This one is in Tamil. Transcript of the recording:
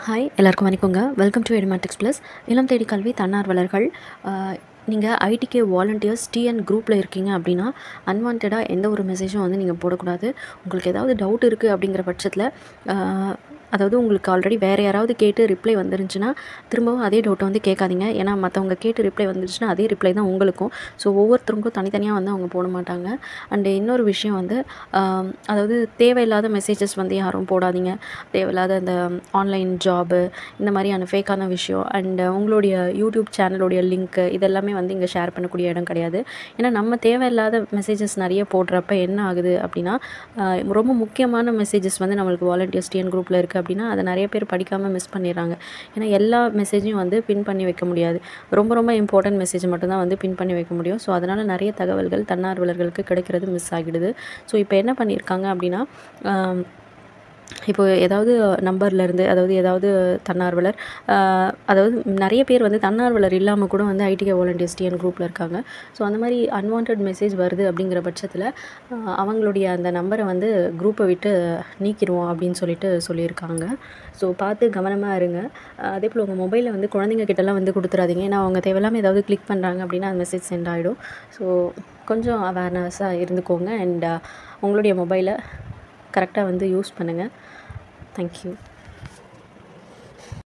ஹாய் எல்லாருக்கும் வணக்கங்க வெல்கம் டு எடிமேட்டிக்ஸ் ப்ளஸ் இளம் தேடி கல்வி தன்னார்வலர்கள் நீங்கள் ஐடிகே வாலண்டியர்ஸ் டிஎன் குரூப்பில் இருக்கீங்க அப்படின்னா அன்வான்டாக எந்த ஒரு மெசேஜும் வந்து நீங்கள் போடக்கூடாது உங்களுக்கு ஏதாவது டவுட் இருக்குது அப்படிங்கிற பட்சத்தில் அதாவது உங்களுக்கு ஆல்ரெடி வேறு யாராவது கேட்டு ரிப்ளை வந்துருந்துச்சுன்னா திரும்பவும் அதே டவுட்டை வந்து கேட்காதீங்க ஏன்னா மற்றவங்க கேட்டு ரிப்ளை வந்துருச்சுன்னா அதே ரிப்ளை தான் உங்களுக்கும் ஸோ ஒவ்வொருத்தருக்கும் தனித்தனியாக வந்து அவங்க போட மாட்டாங்க அண்டு இன்னொரு விஷயம் வந்து ஆம், அதாவது தேவையில்லாத மெசேஜஸ் வந்து யாரும் போடாதீங்க தேவையில்லாத இந்த ஆன்லைன் ஜாபு இந்த மாதிரியான ஃபேக்கான விஷயம் அண்டு உங்களுடைய யூடியூப் சேனலுடைய லிங்க்கு இதெல்லாமே வந்து இங்கே ஷேர் பண்ணக்கூடிய இடம் கிடையாது ஏன்னா நம்ம தேவையில்லாத மெசேஜஸ் நிறைய போடுறப்ப என்ன ஆகுது அப்படின்னா ஆஹ், ரொம்ப முக்கியமான மெசேஜஸ் வந்து நம்மளுக்கு வாலண்டியர்ஸ் டிஎன் குரூப்பில் இருக்குது அப்படின்னா அதை நிறைய பேர் படிக்காமல் மிஸ் பண்ணிடுறாங்க ஏன்னா எல்லா மெசேஜையும் வந்து பின் பண்ணி வைக்க முடியாது ரொம்ப ரொம்ப இம்பார்ட்டன்ட் மெசேஜ் மட்டும்தான் வந்து பின் பண்ணி வைக்க முடியும் ஸோ அதனால் நிறைய தகவல்கள் தன்னார்வலர்களுக்கு கிடைக்கிறது மிஸ் ஆகிடுது ஸோ இப்போ என்ன பண்ணியிருக்காங்க அப்படின்னா ஆம், இப்போ ஏதாவது நம்பர்லேருந்து அதாவது ஏதாவது தன்னார்வலர் ஆஹ், அதாவது நிறைய பேர் வந்து தன்னார்வலர் இல்லாமல் கூட வந்து ஐடிகே வாலண்டியர்ஸ் டிஎன் குரூப்பில் இருக்காங்க ஸோ அந்த மாதிரி அன்வான்ட் மெசேஜ் வருது அப்படிங்கிற பட்சத்தில் ஆஹ், அவங்களுடைய அந்த நம்பரை வந்து குரூப்பை விட்டு நீக்கிடுவோம் அப்படின்னு சொல்லிட்டு சொல்லியிருக்காங்க ஸோ பார்த்து கவனமாக இருங்க ஆஹ், அதே போல் உங்கள் மொபைலில் வந்து குழந்தைங்க கிட்டலாம் வந்து கொடுத்துறாதீங்க ஏன்னா அவங்க தேவையில்லாமல் ஏதாவது கிளிக் பண்ணுறாங்க அப்படின்னா அந்த மெசேஜ் சென்ட் ஆகிடும் ஸோ கொஞ்சம் அவேர்னஸாக இருந்துக்கோங்க அண்ட் உங்களுடைய மொபைலை கரெக்டாக வந்து யூஸ் பண்ணுங்கள் தேங்க்யூ